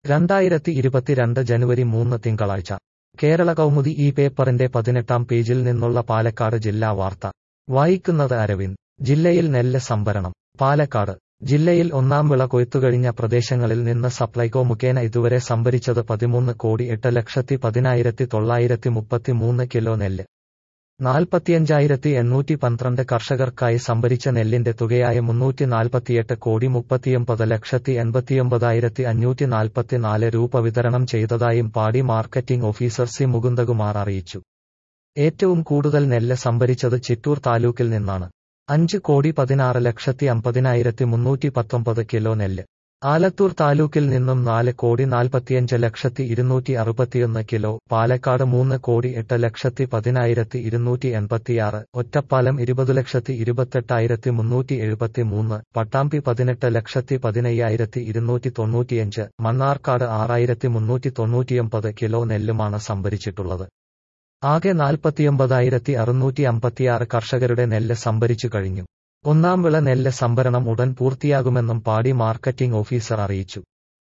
രണ്ടായിരത്തി ഇരുപത്തിരണ്ട് ജനുവരി മൂന്ന് തിങ്കളാഴ്ച കേരള കൗമുദി ഈ പേപ്പറിന്റെ പതിനെട്ടാം പേജിൽ നിന്നുള്ള പാലക്കാട് ജില്ലാ വാർത്ത വായിക്കുന്നത് അരവിന്ദ് ജില്ലയിൽ നെല്ല് സംഭരണം പാലക്കാട് ജില്ലയിൽ ഒന്നാം വിള കൊയ്ത്തുകഴിഞ്ഞ പ്രദേശങ്ങളിൽ നിന്ന് സപ്ലൈകോ മുഖേന ഇതുവരെ സംഭരിച്ചത് പതിമൂന്ന് കോടി എട്ട് ലക്ഷത്തി പതിനായിരത്തി തൊള്ളായിരത്തി മുപ്പത്തിമൂന്ന് കിലോ നെല്ല് നാൽപ്പത്തിയഞ്ചായിരത്തി എണ്ണൂറ്റി പന്ത്രണ്ട് കർഷകർക്കായി സംഭരിച്ച നെല്ലിന്റെ തുകയായ മുന്നൂറ്റി നാൽപ്പത്തിയെട്ട് കോടി മുപ്പത്തിയൊമ്പത് ലക്ഷത്തി എൺപത്തിയൊമ്പതായിരത്തി അഞ്ഞൂറ്റി നാൽപ്പത്തിനാല് രൂപ വിതരണം ചെയ്തതായും പാടി മാർക്കറ്റിംഗ് ഓഫീസർ സി മുകുന്ദകുമാർ അറിയിച്ചു ഏറ്റവും കൂടുതൽ നെല്ല് സംഭരിച്ചത് ചിറ്റൂർ താലൂക്കിൽ നിന്നാണ് അഞ്ച് കോടി പതിനാറ് ലക്ഷത്തി അമ്പതിനായിരത്തി മുന്നൂറ്റി പത്തൊമ്പത് കിലോ നെല്ല് ആലത്തൂർ താലൂക്കിൽ നിന്നും നാല് കോടി നാൽപ്പത്തിയഞ്ച് ലക്ഷത്തി ഇരുന്നൂറ്റി അറുപത്തിയൊന്ന് കിലോ പാലക്കാട് മൂന്ന് കോടി എട്ട് ലക്ഷത്തി പതിനായിരത്തി ഇരുന്നൂറ്റി എൺപത്തിയാറ് ഒറ്റപ്പാലം ഇരുപത് ലക്ഷത്തി ഇരുപത്തെട്ടായിരത്തി മുന്നൂറ്റി എഴുപത്തി മൂന്ന് പട്ടാമ്പി പതിനെട്ട് ലക്ഷത്തി പതിനയ്യായിരത്തി ഇരുന്നൂറ്റി തൊണ്ണൂറ്റിയഞ്ച് മണ്ണാർക്കാട് ആറായിരത്തി മുന്നൂറ്റി തൊണ്ണൂറ്റിയൊമ്പത് കിലോ നെല്ലുമാണ് സംഭരിച്ചിട്ടുള്ളത് ആകെ നാൽപ്പത്തിയൊമ്പതായിരത്തി അറുന്നൂറ്റി അമ്പത്തിയാറ് കർഷകരുടെ നെല്ല് സംഭരിച്ചു കഴിഞ്ഞു ഒന്നാം വിള നെല്ല് സംഭരണം ഉടൻ പൂർത്തിയാകുമെന്നും പാടി മാർക്കറ്റിംഗ് ഓഫീസർ അറിയിച്ചു